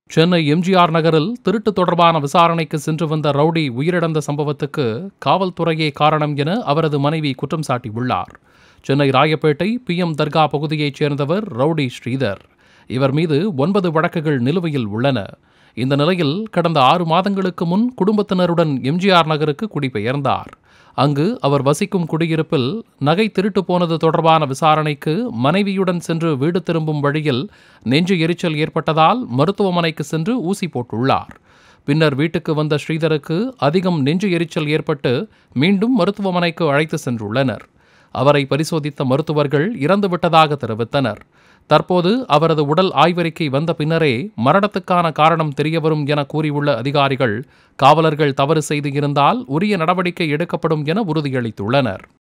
சென்னை எம்ஜிஆர் நகரில் திருட்டு தொடர்பான விசாரணைக்கு சென்று வந்த ரவுடி உயிரிழந்த சம்பவத்துக்கு காவல்துறையே காரணம் என அவரது மனைவி குற்றம் சாட்டியுள்ளார் சென்னை ராயப்பேட்டை பி எம் தர்கா பகுதியைச் சேர்ந்தவர் ரவுடி ஸ்ரீதர் இவர் மீது ஒன்பது வழக்குகள் நிலுவையில் உள்ளன இந்த நிலையில் கடந்த ஆறு மாதங்களுக்கு முன் குடும்பத்தினருடன் எம்ஜிஆர் நகருக்கு குடிபெயர்ந்தார் அங்கு அவர் வசிக்கும் குடியிருப்பில் நகை திருட்டு போனது தொடர்பான விசாரணைக்கு மனைவியுடன் சென்று வீடு திரும்பும் வழியில் நெஞ்சு எரிச்சல் ஏற்பட்டதால் மருத்துவமனைக்கு சென்று ஊசி போட்டுள்ளார் பின்னர் வீட்டுக்கு வந்த ஸ்ரீதருக்கு அதிகம் நெஞ்சு எரிச்சல் ஏற்பட்டு மீண்டும் மருத்துவமனைக்கு அழைத்து சென்றுள்ளனர் அவரை பரிசோதித்த மருத்துவர்கள் இறந்துவிட்டதாக தெரிவித்தனர் தற்போது அவரது உடல் ஆய்வறிக்கை வந்த பின்னரே மரணத்துக்கான காரணம் தெரியவரும் என கூறியுள்ள அதிகாரிகள் காவலர்கள் தவறு செய்து இருந்தால் உரிய நடவடிக்கை எடுக்கப்படும் என உறுதியளித்துள்ளனர்